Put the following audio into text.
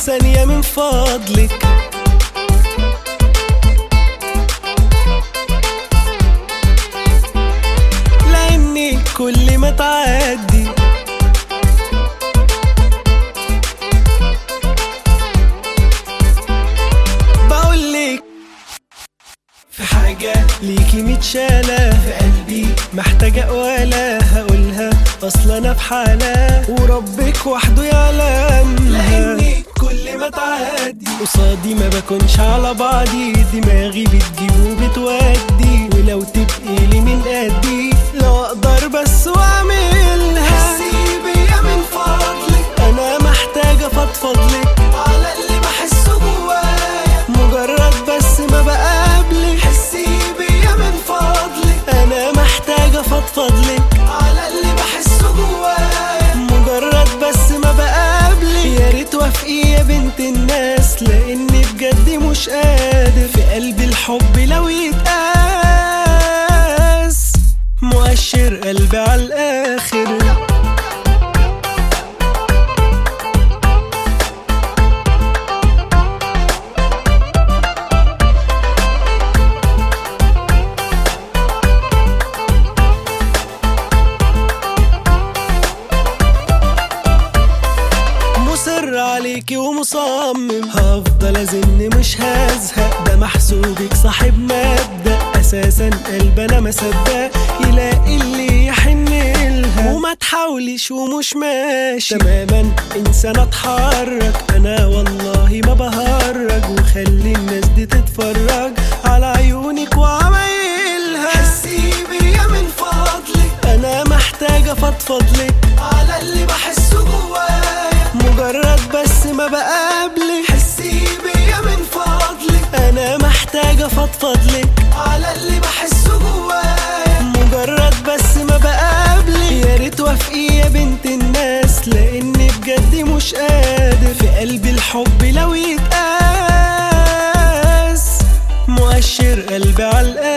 ثانية من فضلك لاني كل ما تعدي بقولك في حاجة ليكي متشالة في قلبي محتاجة ولا هقولها أصل أنا في حالة وربك وحده يعلم لأني كل ما تعدي قصادي ما بكونش على بعضي دماغي بتجيب وبتودي ولو تبقي لي من قدي لو أقدر بس وأعملها حسي بيا من فضلك أنا محتاجة فضفضلك على اللي بحسه جوايا مجرد بس ما بقابلك حسي بيا من فضلك انا محتاجة فضفضلك على اللي بحسه جوايا مجرد بس ما بقابلك يا ريت توافقي يا بنت الناس لاني بجد مش قادر في قلبي الحب لو يتقاس مؤشر قلبي على الاخر مصر عليكي ومصمم هفضل ازن مش هزهق ده محسوبك صاحب مبدأ اساسا قلب انا ما صدق يلاقي اللي يحن لها وما تحاوليش ومش ماشي تماما انسان اتحرك انا والله ما بهرج وخلي الناس دي تتفرج على عيونك وعمايلها حسي بيا من فضلك انا محتاجة فضفضلك على اللي بحسه جوايا مجرد بس ما بقابلك حسي بيا من فضلك انا محتاجة فضفضلك على اللي بحسه جوايا مجرد بس ما بقابلك يا ريت توافقي يا بنت الناس لاني بجد مش قادر في قلبي الحب لو يتقاس مؤشر قلبي على الآخر